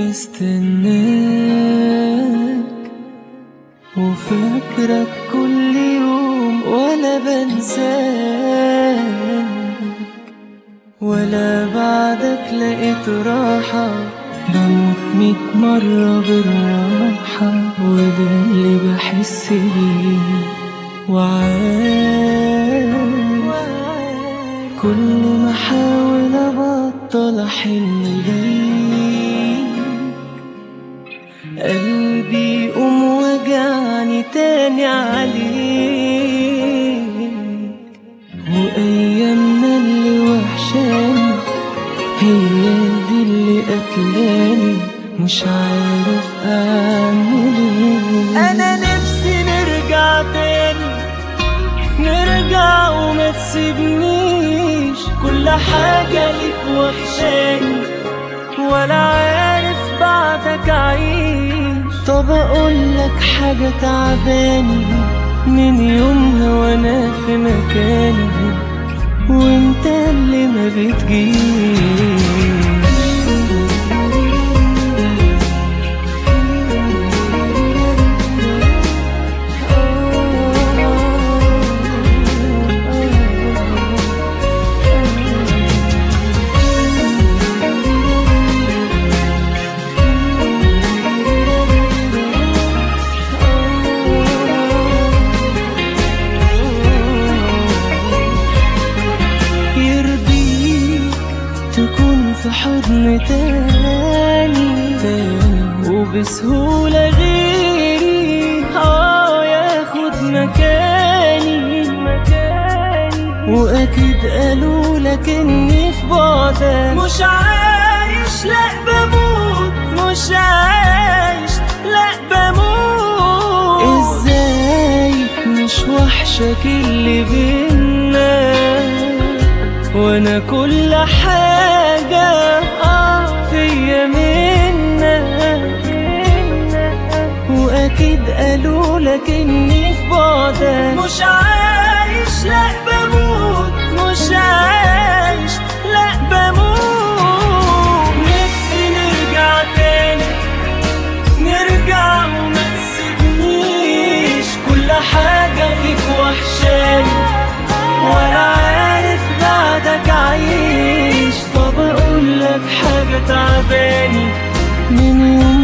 مستناك وفاكرك كل يوم ولا بنساك ولا بعدك لقيت راحة بموت ميت مرة بالراحة وده اللي بحس بيه وعارف كل ما احاول ابطل احن ليك قلبي يقوم وجعني تاني عليك وايامنا اللي وحشاني هي دي اللي قتلاني مش عارف اعمل ايه انا نفسي نرجع تاني نرجع وما تسيبنيش كل حاجة ليك وحشاني ولا عارف بعدك عيش طب اقولك حاجة تعباني من يومها وانا في مكاني وانت اللي ما بتجيش يرضيك تكون في حضن تاني تاني وبسهولة غيري اه ياخد مكاني مكاني وأكيد قالوا لك إني في بعدك مش عايش لأ بموت مش عايش لأ بموت ازاي مش وحشك اللي بينا وانا كل حاجة اه فيا منك واكيد قالوا لك اني في بعدك مش عايش لا بموت مش عايش لا بموت نفسي نرجع تاني نرجع وما تسيبنيش كل حاجة فيك وحشاني ولا عارف بعدك عايش طب اقول لك حاجة تعباني من يوم